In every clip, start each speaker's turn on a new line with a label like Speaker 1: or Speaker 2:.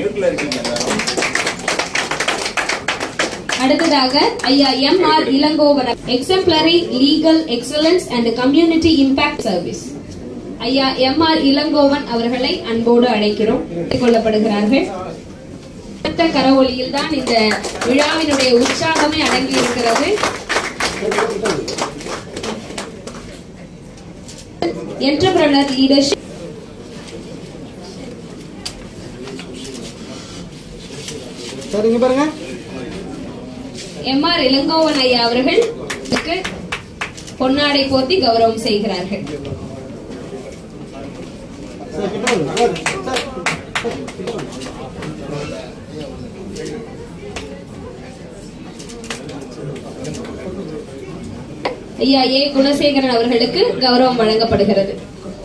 Speaker 1: மியூட்ல இருக்கீங்க எல்லாரும்
Speaker 2: அடுத்ததாக ஐயா M R Elangovan exemplary legal excellence and community impact service ஐயா எம் ஆர் இளங்கோவன் அவர்களை அன்போடு அழைக்கிறோம் கொள்ளப்படுகிறார்கள் அடுத்த கரவொலியில் தான் இந்த விழாவினுடைய உற்சாகமே அடங்கி இருக்கிறது என்டர்பிரனர் லீடர்ஷிப்
Speaker 3: சார் இங்க பாருங்க
Speaker 2: எம் ஆர் இளங்கோவன் ஐயா அவர்கள் இதற்கு பொன்னாடை போர்த்தி கௌரவம் செய்கிறார்கள்
Speaker 3: சார் கிட்ட வாங்க சார் சார் சார், கிட்ட வாங்க
Speaker 2: ஐயா ஏ குணசேகரன் அவர்களுக்கு கௌரவம் வழங்கப்படுகிறது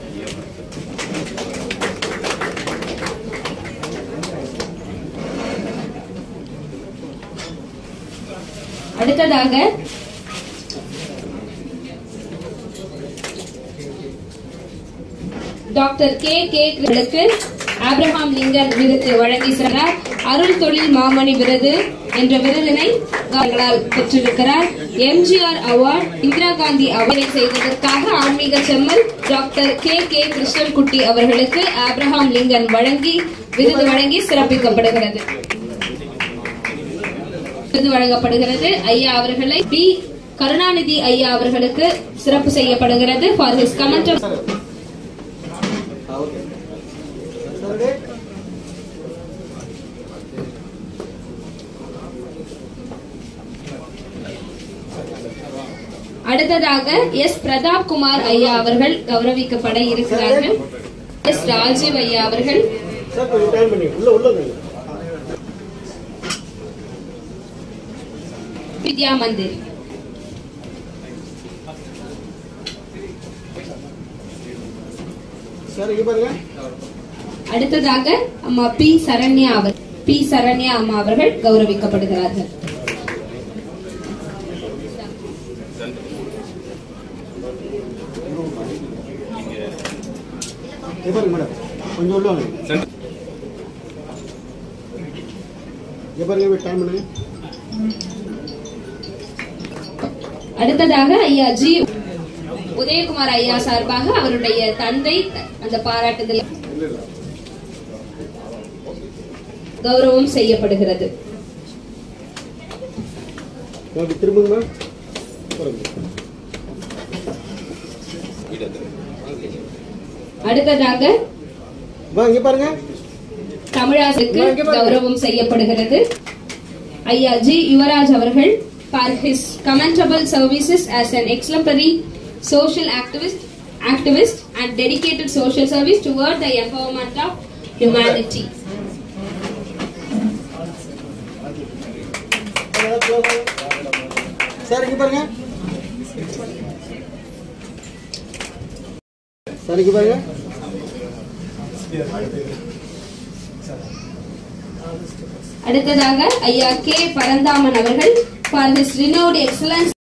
Speaker 2: அடுத்ததாக டாக்டர் கே கே கிருஷ்ணனுக்கு ஆப்ரஹாம் லிங்கன் விருது வழங்கி சிறார் அருள் தொழில் மாமணி விருது என்ற விருதினை அவர்களால் பெற்றிருக்கிறார் எம்ஜிஆர் அவார்ட் இந்திரா காந்தி அவார்டை செய்ததற்காக ஆன்மீக செம்மல் டாக்டர் கே கே கிருஷ்ணன்குட்டி அவர்களுக்கு ஆப்ரஹாம் லிங்கன் வழங்கி விருது வழங்கி சிறப்பிக்கப்படுகிறது விருது வழங்கப்படுகிறது ஐயா அவர்களை பி கருணாநிதி ஐயா அவர்களுக்கு சிறப்பு செய்யப்படுகிறது ஃபார் ஹிஸ் கமெண்ட்
Speaker 3: சார் அப்படியே.
Speaker 2: அடுத்ததாக எஸ் பிரதாப் குமார் ஐயா அவர்கள் கௌரவிக்கப்பட இருக்கிறார்கள் எஸ் ராஜீவ் ஐயா அவர்கள்
Speaker 3: சார் கொஞ்சம் டைம் பண்ணி உள்ள உள்ள வந்துருங்க.
Speaker 2: வித்யா மந்திர்
Speaker 3: சார் இங்க பாருங்க
Speaker 2: அடுத்ததாக அம்மா பி சரண்யா அவர் பி சரண்யா அம்மா அவர்கள் கௌரவிக்கப்படுகிறார்கள்
Speaker 3: இங்க பாருங்க மேடம் கொஞ்சம் உள்ள வாங்க இங்க பாருங்க டைம் பண்ணுங்க
Speaker 2: அடுத்ததாக ஐயா ஜி உதயகுமார் ஐயா சார்பாக அவருடைய தந்தை அந்த பாராட்டுதல் கௌரவம் செய்யப்படுகிறது
Speaker 3: ஓகே திரும்புங்க மேம் பாருங்க
Speaker 2: அடுத்ததாக
Speaker 3: வா இங்க பாருங்க
Speaker 2: தமிழாசுக்கு கௌரவம் செய்யப்படுகிறது ஐயா ஜி யுவராஜ் அவர்கள் for his commendable services as an exemplary social activist activist and dedicated social service toward the empowerment of humanity
Speaker 3: sir இங்க பாருங்க சார் இங்க பாருங்க
Speaker 2: அடுத்ததாக ஐயா கே பரந்தாமன் அவர்கள் for his renowned excellence